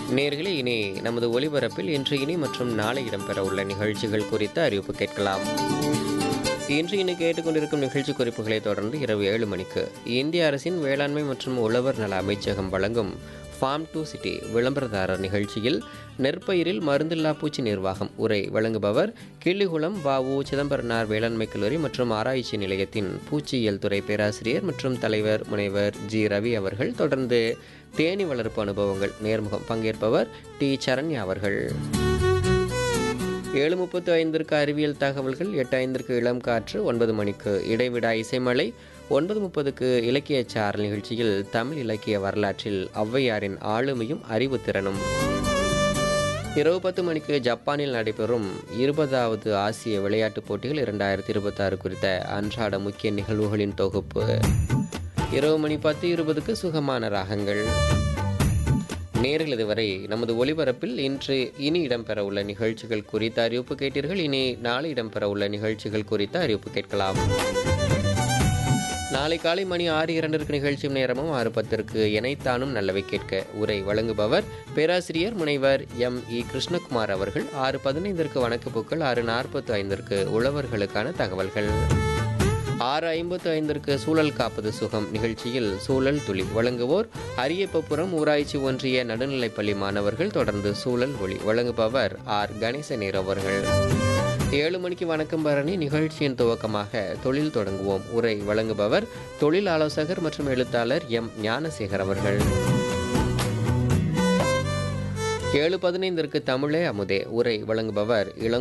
நேர்களே இனி நமது ஒலிபரப்பில் இன்று இனி மற்றும் நாளை இடம்பெற உள்ள நிகழ்ச்சிகள் குறித்த அறிவிப்பு கேட்கலாம் இன்று இனி கேட்டுக்கொண்டிருக்கும் நிகழ்ச்சி குறிப்புகளை தொடர்ந்து இரவு ஏழு மணிக்கு இந்திய அரசின் வேளாண்மை மற்றும் உழவர் நல அமைச்சகம் வழங்கும் ஃபார்ம் டு சிட்டி விளம்பரதாரர் நிகழ்ச்சியில் நெற்பயிரில் மருந்தில்லா பூச்சி நிர்வாகம் உரை வழங்குபவர் கிள்ளிகுளம் வஉ சிதம்பரனார் வேளாண்மை கல்லூரி மற்றும் ஆராய்ச்சி நிலையத்தின் பூச்சியியல் துறை பேராசிரியர் மற்றும் தலைவர் முனைவர் ஜி ரவி அவர்கள் தொடர்ந்து தேனி வளர்ப்பு அனுபவங்கள் நேர்முகம் பங்கேற்பவர் டி சரண்யா அவர்கள் ஏழு முப்பத்து ஐந்திற்கு அறிவியல் தகவல்கள் எட்டு ஐந்திற்கு இளம் காற்று ஒன்பது மணிக்கு இடைவிடா இசைமலை ஒன்பது முப்பதுக்கு இலக்கிய சாரல் நிகழ்ச்சியில் தமிழ் இலக்கிய வரலாற்றில் ஔவையாரின் ஆளுமையும் அறிவுத்திறனும் இரவு பத்து மணிக்கு ஜப்பானில் நடைபெறும் இருபதாவது ஆசிய விளையாட்டுப் போட்டிகள் இரண்டாயிரத்தி இருபத்தாறு குறித்த அன்றாட முக்கிய நிகழ்வுகளின் தொகுப்பு இரவு மணி பத்து இருபதுக்கு சுகமான ராகங்கள் நேரில் இதுவரை நமது ஒலிபரப்பில் இன்று இனி இடம்பெற உள்ள நிகழ்ச்சிகள் குறித்த அறிவிப்பு கேட்டீர்கள் இனி நாளை இடம்பெற உள்ள நிகழ்ச்சிகள் குறித்த அறிவிப்பு கேட்கலாம் நாளை காலை மணி ஆறு இரண்டிற்கு நிகழ்ச்சி நேரமும் ஆறு பத்திற்கு இணைத்தானும் நல்லவை கேட்க உரை வழங்குபவர் பேராசிரியர் முனைவர் எம் இ கிருஷ்ணகுமார் அவர்கள் ஆறு பதினைந்திற்கு வணக்கப்பூக்கள் ஆறு நாற்பத்து ஐந்திற்கு உழவர்களுக்கான தகவல்கள் ஆறு ஐம்பத்து ஐந்திற்கு சூழல் காப்பது சுகம் நிகழ்ச்சியில் சூழல் துளி வழங்குவோர் அரியப்பபுரம் ஊராட்சி ஒன்றிய நடுநிலைப்பள்ளி மாணவர்கள் தொடர்ந்து சூழல் ஒளி வழங்குபவர் ஆர் கணேசநீர் அவர்கள் ஏழு மணிக்கு வணக்கம் பரணி நிகழ்ச்சியின் துவக்கமாக தொழில் தொடங்குவோம் உரை வழங்குபவர் தொழில் ஆலோசகர் மற்றும் எழுத்தாளர் எம் ஞானசேகர் அவர்கள் ஏழு பதினைந்திற்கு தமிழே அமுதே உரை வழங்குபவர் இளங்